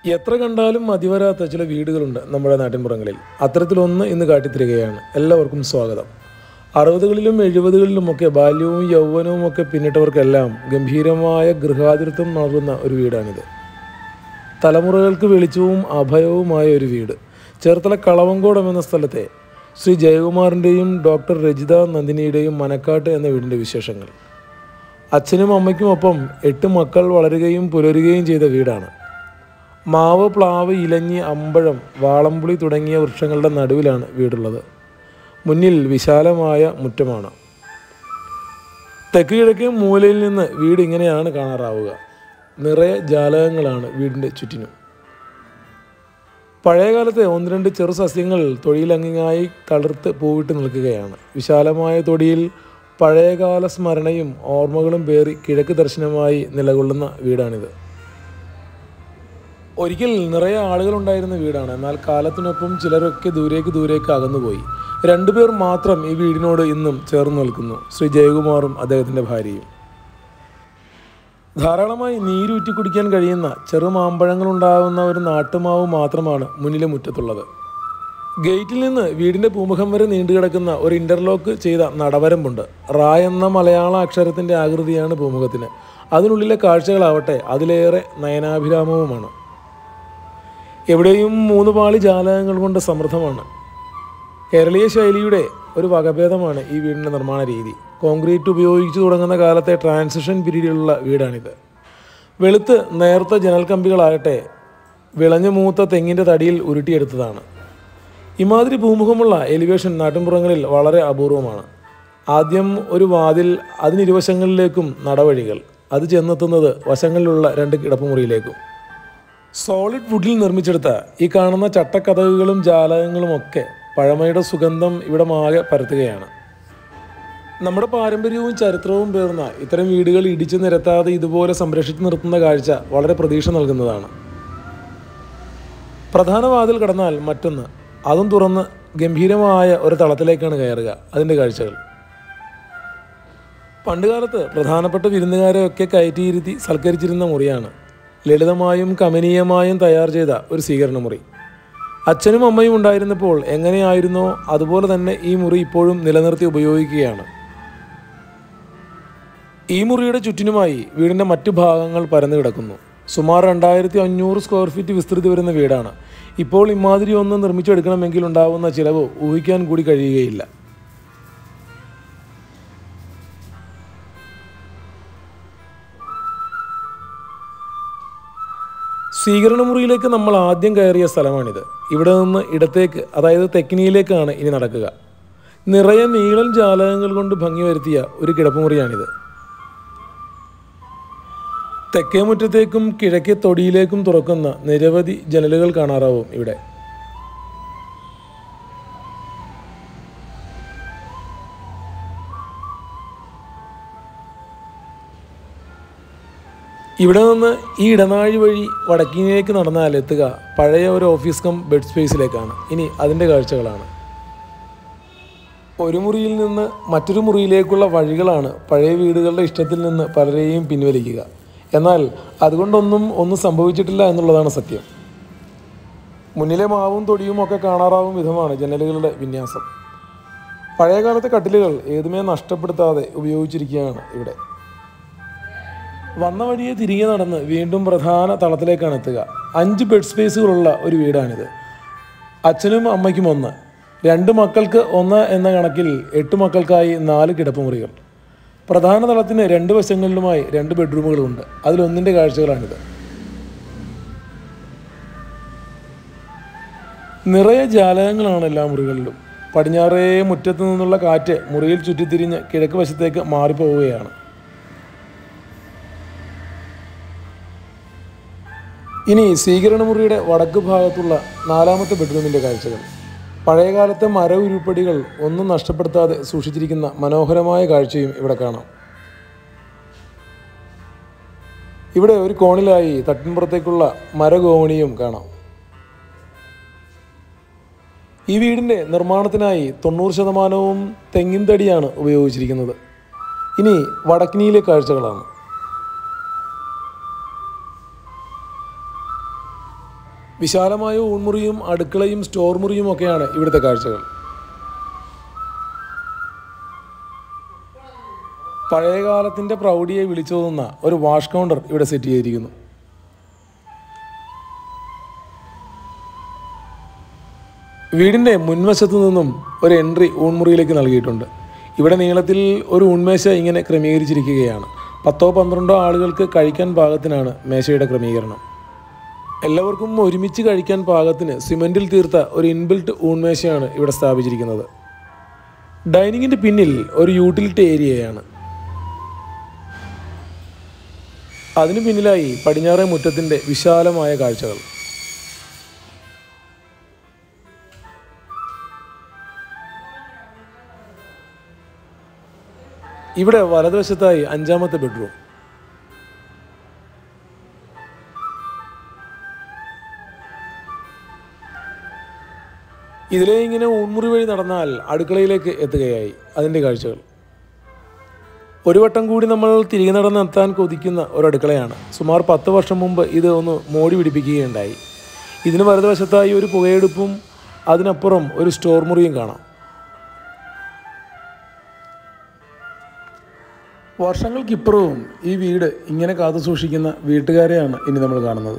എത്ര കണ്ടാലും മതിവരാത്ത ചില വീടുകളുണ്ട് നമ്മുടെ നാട്ടിൻപുറങ്ങളിൽ അത്തരത്തിലൊന്ന് ഇന്ന് കാട്ടിത്തരികയാണ് എല്ലാവർക്കും സ്വാഗതം അറുപതുകളിലും എഴുപതുകളിലുമൊക്കെ ബാല്യവും യൗവനവും ഒക്കെ പിന്നിട്ടവർക്കെല്ലാം ഗംഭീരമായ ഗൃഹാതിരത്വം നൽകുന്ന ഒരു വീടാണിത് തലമുറകൾക്ക് വെളിച്ചവും അഭയവുമായ ഒരു വീട് ചേർത്തല കളവങ്കോടം എന്ന സ്ഥലത്തെ ശ്രീ ജയകുമാറിൻ്റെയും ഡോക്ടർ രജിത നന്ദിനിയുടെയും മനക്കാട്ട് എന്ന വീടിൻ്റെ വിശേഷങ്ങൾ അച്ഛനും അമ്മയ്ക്കും ഒപ്പം എട്ട് മക്കൾ വളരുകയും പുലരുകയും ചെയ്ത വീടാണ് മാവ് പ്ലാവ് ഇലഞ്ഞി അമ്പഴം വാളംപുളി തുടങ്ങിയ വൃക്ഷങ്ങളുടെ നടുവിലാണ് വീടുള്ളത് മുന്നിൽ വിശാലമായ മുറ്റമാണ് തെക്ക് കിഴക്കേ മൂലയിൽ നിന്ന് വീട് ഇങ്ങനെയാണ് കാണാറാവുക നിറയെ ജാലകങ്ങളാണ് വീടിൻ്റെ ചുറ്റിനും പഴയകാലത്തെ ഒന്ന് രണ്ട് ചെറു സസ്യങ്ങൾ തൊടിയിലങ്ങിങ്ങായി തളിർത്ത് പൂവിട്ട് നിൽക്കുകയാണ് വിശാലമായ തൊടിയിൽ പഴയകാല സ്മരണയും ഓർമ്മകളും പേറി കിഴക്ക് ദർശനമായി നിലകൊള്ളുന്ന വീടാണിത് ഒരിക്കൽ നിറയെ ആളുകളുണ്ടായിരുന്ന വീടാണ് എന്നാൽ കാലത്തിനൊപ്പം ചിലരൊക്കെ ദൂരേക്ക് ദൂരേക്ക് അകന്നുപോയി രണ്ടുപേർ മാത്രം ഈ വീടിനോട് ഇന്നും ചേർന്ന് നിൽക്കുന്നു ശ്രീ ജയകുമാറും അദ്ദേഹത്തിൻ്റെ ഭാര്യയും ധാരാളമായി നീരൂറ്റി കുടിക്കാൻ കഴിയുന്ന ചെറു മാമ്പഴങ്ങളുണ്ടാകുന്ന ഒരു നാട്ടുമാവ് മാത്രമാണ് മുന്നിലെ മുറ്റത്തുള്ളത് ഗേറ്റിൽ നിന്ന് വീടിൻ്റെ പൂമുഖം വരെ നീണ്ടുകിടക്കുന്ന ഒരു ഇൻ്റർലോക്ക് ചെയ്ത നടവരമ്പുണ്ട് റാ എന്ന മലയാള അക്ഷരത്തിൻ്റെ ആകൃതിയാണ് പൂമുഖത്തിന് അതിനുള്ളിലെ കാഴ്ചകളാവട്ടെ അതിലേറെ നയനാഭിരാമവുമാണ് എവിടെയും മൂന്ന് പാളി ജാലകങ്ങൾ കൊണ്ട് സമൃദ്ധമാണ് കേരളീയ ശൈലിയുടെ ഒരു വകഭേദമാണ് ഈ വീടിൻ്റെ നിർമ്മാണ രീതി കോൺക്രീറ്റ് ഉപയോഗിച്ചു തുടങ്ങുന്ന കാലത്തെ ട്രാൻസിഷൻ പീരീഡിലുള്ള വീടാണിത് വെളുത്ത് നേർത്ത ജനൽ കമ്പികളാകട്ടെ വിളഞ്ഞു മൂത്ത തെങ്ങിൻ്റെ തടിയിൽ ഉരുട്ടിയെടുത്തതാണ് ഇമാതിരി ഭൂമുഖമുള്ള എലിവേഷൻ നാട്ടിൻപുറങ്ങളിൽ വളരെ അപൂർവമാണ് ആദ്യം ഒരു വാതിൽ അതിനിരുവശങ്ങളിലേക്കും നടവഴികൾ അത് ചെന്നെത്തുന്നത് വശങ്ങളിലുള്ള രണ്ട് കിടപ്പുമുറിയിലേക്കും സോളിഡ് വുഡിൽ നിർമ്മിച്ചെടുത്ത ഈ കാണുന്ന ചട്ടക്കഥകുകളും ജാലകങ്ങളും ഒക്കെ പഴമയുടെ സുഗന്ധം ഇവിടെ ആകെ പരത്തുകയാണ് നമ്മുടെ പാരമ്പര്യവും ചരിത്രവും പേർന്ന ഇത്തരം വീടുകൾ ഇടിച്ചു നിരത്താതെ ഇതുപോലെ സംരക്ഷിച്ചു നിർത്തുന്ന കാഴ്ച വളരെ പ്രതീക്ഷ നൽകുന്നതാണ് പ്രധാന വാതിൽ കടന്നാൽ മറ്റൊന്ന് അതും തുറന്ന് ഗംഭീരമായ ഒരു തളത്തിലേക്കാണ് കയറുക അതിൻ്റെ കാഴ്ചകൾ പണ്ടുകാലത്ത് പ്രധാനപ്പെട്ട വിരുന്നുകാരെയൊക്കെ കയറ്റിയിരുത്തി സൽക്കരിച്ചിരുന്ന മുറിയാണ് ലളിതമായും കമനീയമായും തയ്യാർ ചെയ്ത ഒരു സ്വീകരണ മുറി അച്ഛനും അമ്മയും ഉണ്ടായിരുന്നപ്പോൾ എങ്ങനെയായിരുന്നോ അതുപോലെ തന്നെ ഈ മുറി ഇപ്പോഴും നിലനിർത്തി ഉപയോഗിക്കുകയാണ് ഈ മുറിയുടെ ചുറ്റിനുമായി വീടിൻ്റെ മറ്റു ഭാഗങ്ങൾ പരന്നു കിടക്കുന്നു സുമാർ രണ്ടായിരത്തി അഞ്ഞൂറ് സ്ക്വയർ ഫീറ്റ് വിസ്തൃതി വരുന്ന വീടാണ് ഇപ്പോൾ ഇമാതിരി ഒന്ന് നിർമ്മിച്ചെടുക്കണമെങ്കിൽ ഉണ്ടാവുന്ന ചിലവ് ഊഹിക്കാൻ കൂടി കഴിയുകയില്ല സ്വീകരണ മുറിയിലേക്ക് നമ്മൾ ആദ്യം കയറിയ സ്ഥലമാണിത് ഇവിടെ നിന്ന് ഇടത്തേക്ക് അതായത് തെക്കിനിയിലേക്കാണ് ഇനി നടക്കുക നിറയെ നീളൻ ജാലകങ്ങൾ കൊണ്ട് ഭംഗി വരുത്തിയ ഒരു കിടപ്പുമുറിയാണിത് തെക്കേ മുറ്റത്തേക്കും കിഴക്കേ തൊടിയിലേക്കും തുറക്കുന്ന നിരവധി ജനലുകൾ കാണാറാവും ഇവിടെ ഇവിടെ നിന്ന് ഈ ഇടനാഴി വഴി വടക്കിനിലേക്ക് നടന്നാൽ എത്തുക പഴയ ഒരു ഓഫീസ് കം ബെഡ് സ്പേസിലേക്കാണ് ഇനി അതിൻ്റെ കാഴ്ചകളാണ് ഒരു മുറിയിൽ നിന്ന് മറ്റൊരു മുറിയിലേക്കുള്ള വഴികളാണ് പഴയ വീടുകളുടെ ഇഷ്ടത്തിൽ നിന്ന് പലരെയും പിൻവലിക്കുക എന്നാൽ അതുകൊണ്ടൊന്നും ഒന്നും സംഭവിച്ചിട്ടില്ല എന്നുള്ളതാണ് സത്യം മുന്നിലെ മാവും തൊടിയും ഒക്കെ കാണാറാവും വിധമാണ് ജനലുകളുടെ വിന്യാസം പഴയകാലത്തെ കട്ടിലുകൾ ഏതുമേ നഷ്ടപ്പെടുത്താതെ ഉപയോഗിച്ചിരിക്കുകയാണ് ഇവിടെ വന്ന വഴിയെ തിരികെ നടന്ന് വീണ്ടും പ്രധാന തളത്തിലേക്കാണ് എത്തുക അഞ്ച് ബെഡ് സ്പേസുകളുള്ള ഒരു വീടാണിത് അച്ഛനും അമ്മയ്ക്കും ഒന്ന് രണ്ട് മക്കൾക്ക് ഒന്ന് എന്ന കണക്കിൽ എട്ട് മക്കൾക്കായി നാല് കിടപ്പുമുറികൾ പ്രധാന തളത്തിന് രണ്ട് വശങ്ങളിലുമായി രണ്ട് ബെഡ്റൂമുകളുണ്ട് അതിലൊന്നിൻ്റെ കാഴ്ചകളാണിത് നിറയെ ജാലകങ്ങളാണ് എല്ലാ മുറികളിലും പടിഞ്ഞാറേ മുറ്റത്തു നിന്നുള്ള കാറ്റ് മുറിയിൽ ചുറ്റിത്തിരിഞ്ഞ് കിഴക്ക് വശത്തേക്ക് മാറിപ്പോവുകയാണ് ഇനി സ്വീകരണമുറിയുടെ വടക്ക് ഭാഗത്തുള്ള നാലാമത്തെ ബെഡ്റൂമിൻ്റെ കാഴ്ചകൾ പഴയകാലത്തെ മര ഉരുപ്പടികൾ ഒന്നും നഷ്ടപ്പെടുത്താതെ സൂക്ഷിച്ചിരിക്കുന്ന മനോഹരമായ കാഴ്ചയും ഇവിടെ കാണാം ഇവിടെ ഒരു കോണിലായി തട്ടിൻപുറത്തേക്കുള്ള മരഗോവണിയും കാണാം ഈ വീടിൻ്റെ നിർമ്മാണത്തിനായി തൊണ്ണൂറ് ശതമാനവും തെങ്ങിൻ തടിയാണ് ഉപയോഗിച്ചിരിക്കുന്നത് ഇനി വടക്കിനിയിലെ കാഴ്ചകളാണ് വിശാലമായ ഊൺമുറിയും അടുക്കളയും സ്റ്റോർ മുറിയും ഒക്കെയാണ് ഇവിടുത്തെ കാഴ്ചകൾ പഴയകാലത്തിൻ്റെ പ്രൗഢിയെ വിളിച്ചോതുന്ന ഒരു വാഷ് കൗണ്ടർ ഇവിടെ സെറ്റ് ചെയ്തിരിക്കുന്നു വീടിൻ്റെ മുൻവശത്തു നിന്നും ഒരു എൻട്രി ഊൺമുറിയിലേക്ക് നൽകിയിട്ടുണ്ട് ഇവിടെ നീളത്തിൽ ഒരു ഊൺമേശ ഇങ്ങനെ ക്രമീകരിച്ചിരിക്കുകയാണ് പത്തോ പന്ത്രണ്ടോ ആളുകൾക്ക് കഴിക്കാൻ പാകത്തിനാണ് മേശയുടെ ക്രമീകരണം എല്ലാവർക്കും ഒരുമിച്ച് കഴിക്കാൻ പാകത്തിന് സിമെൻറ്റിൽ തീർത്ത ഒരു ഇൻബിൽറ്റ് ഊൺമേശയാണ് ഇവിടെ സ്ഥാപിച്ചിരിക്കുന്നത് ഡൈനിങ്ങിൻ്റെ പിന്നിൽ ഒരു യൂട്ടിലിറ്റി ഏരിയയാണ് അതിനു പിന്നിലായി പടിഞ്ഞാറേ മുറ്റത്തിൻ്റെ വിശാലമായ കാഴ്ചകൾ ഇവിടെ വലതുവശത്തായി അഞ്ചാമത്തെ ബെഡ്റൂം ഇതിലെ ഇങ്ങനെ ഊൺമുറി വഴി നടന്നാൽ അടുക്കളയിലേക്ക് എത്തുകയായി അതിൻ്റെ കാഴ്ചകൾ ഒരു വട്ടം കൂടി നമ്മൾ തിരികെ നടന്നെത്താൻ കൊതിക്കുന്ന ഒരു അടുക്കളയാണ് സുമാർ പത്ത് വർഷം മുമ്പ് ഇത് ഒന്ന് മോടി പിടിപ്പിക്കുകയുണ്ടായി ഇതിന് വലതുവശത്തായി ഒരു പുകയെടുപ്പും അതിനപ്പുറം ഒരു സ്റ്റോർ മുറിയും കാണാം വർഷങ്ങൾക്കിപ്പുറവും ഈ വീട് ഇങ്ങനെ കാത്തു സൂക്ഷിക്കുന്ന വീട്ടുകാരെയാണ് ഇനി നമ്മൾ കാണുന്നത്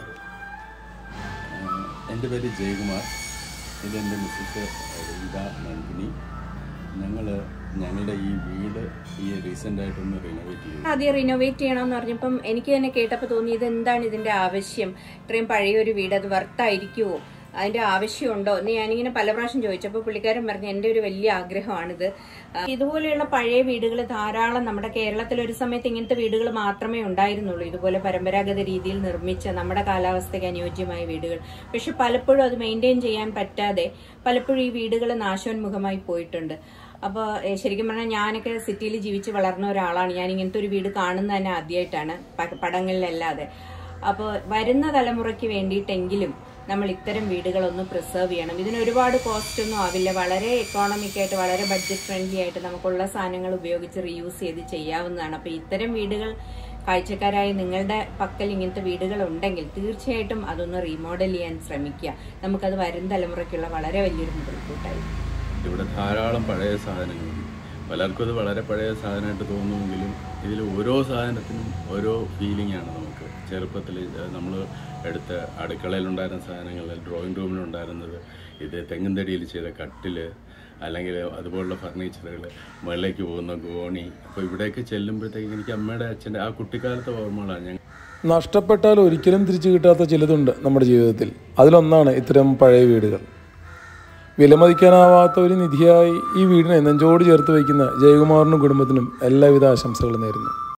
എൻ്റെ പേര് ജയകുമാർ ഇതെൻ്റെ മിസ്സസ് രവിത നന്ദിനി ഞങ്ങൾ ഞങ്ങളുടെ ഈ വീട് ഈ റീസെൻ്റ് ആയിട്ടൊന്ന് റിനോവേറ്റ് ചെയ്തു ആദ്യം റിനോവേറ്റ് ചെയ്യണമെന്ന് പറഞ്ഞപ്പം എനിക്ക് തന്നെ കേട്ടപ്പോൾ തോന്നി ഇത് എന്താണ് ഇതിന്റെ ആവശ്യം ഇത്രയും പഴയൊരു വീട് അത് വർത്തായിരിക്കുമോ അതിന്റെ ആവശ്യമുണ്ടോ എന്ന് ഞാനിങ്ങനെ പല പ്രാവശ്യം ചോദിച്ചപ്പോൾ പുള്ളിക്കാരൻ പറഞ്ഞു എൻ്റെ ഒരു വലിയ ആഗ്രഹമാണിത് ആ, ഇതുപോലെയുള്ള പഴയ വീടുകൾ ധാരാളം നമ്മുടെ കേരളത്തിൽ ഒരു സമയത്ത് ഇങ്ങനത്തെ വീടുകൾ മാത്രമേ ഉണ്ടായിരുന്നുള്ളൂ ഇതുപോലെ പരമ്പരാഗത രീതിയിൽ നിർമ്മിച്ച നമ്മുടെ കാലാവസ്ഥയ്ക്ക് അനുയോജ്യമായ വീടുകൾ പക്ഷെ പലപ്പോഴും അത് മെയിൻറ്റെയിൻ ചെയ്യാൻ പറ്റാതെ പലപ്പോഴും ഈ വീടുകൾ നാശോന്മുഖമായി പോയിട്ടുണ്ട് അപ്പോൾ ശരിക്കും പറഞ്ഞാൽ ഞാനൊക്കെ സിറ്റിയിൽ ജീവിച്ച് വളർന്ന ഒരാളാണ് ഞാൻ ഇങ്ങനത്തെ ഒരു വീട് കാണുന്നത് തന്നെ ആദ്യമായിട്ടാണ് പ- പടങ്ങളിലല്ലാതെ അപ്പോൾ വരുന്ന തലമുറയ്ക്ക് വേണ്ടിയിട്ടെങ്കിലും നമ്മൾ ഇത്തരം വീടുകളൊന്ന് പ്രിസർവ് ചെയ്യണം ഇതിന് ഒരുപാട് കോസ്റ്റ് ഒന്നും ആവില്ല വളരെ എക്കോണമിക് ആയിട്ട് വളരെ ബഡ്ജറ്റ് ഫ്രണ്ട്ലി ആയിട്ട് നമുക്കുള്ള സാധനങ്ങൾ ഉപയോഗിച്ച് റീയൂസ് ചെയ്ത് ചെയ്യാവുന്നതാണ് അപ്പോൾ ഇത്തരം വീടുകൾ കാഴ്ചക്കാരായ നിങ്ങളുടെ പക്കൽ ഇങ്ങനത്തെ വീടുകൾ ഉണ്ടെങ്കിൽ തീർച്ചയായിട്ടും അതൊന്ന് റീമോഡൽ ചെയ്യാൻ ശ്രമിക്കുക നമുക്കത് വരും തലമുറയ്ക്കുള്ള വളരെ വലിയൊരു മുതൽക്കൂട്ടായിരിക്കും ഇവിടെ ധാരാളം പഴയ സാധനങ്ങളുണ്ട് പലർക്കും അത് വളരെ പഴയ സാധനമായിട്ട് തോന്നുമെങ്കിലും ഇതിൽ ഓരോ സാധനത്തിനും ഓരോ ഫീലിംഗ് ആണ് നമുക്ക് ചെറുപ്പത്തിൽ നമ്മൾ എടുത്ത അടുക്കളയിലുണ്ടായിരുന്ന സാധനങ്ങൾ ഡ്രോയിങ് റൂമിലുണ്ടായിരുന്നത് ഇത് തെങ്ങിൻതടിയിൽ ചെയ്ത കട്ടില് അല്ലെങ്കിൽ അതുപോലുള്ള ഫർണിച്ചറുകൾ മുകളിലേക്ക് പോകുന്ന ഗോണി അപ്പോൾ ഇവിടേക്ക് ചെല്ലുമ്പോഴത്തേക്ക് എനിക്ക് അമ്മയുടെ അച്ഛൻ്റെ ആ കുട്ടിക്കാലത്തെ ഓർമ്മകളാണ് ഞങ്ങൾ നഷ്ടപ്പെട്ടാൽ ഒരിക്കലും തിരിച്ചു കിട്ടാത്ത ചിലതുണ്ട് നമ്മുടെ ജീവിതത്തിൽ അതിലൊന്നാണ് ഇത്തരം പഴയ വീടുകൾ വിലമതിക്കാനാവാത്ത ഒരു നിധിയായി ഈ വീടിനെ നെഞ്ചോട് ചേർത്ത് വയ്ക്കുന്ന ജയകുമാറിനും കുടുംബത്തിനും എല്ലാവിധ ആശംസകളും നേരുന്നു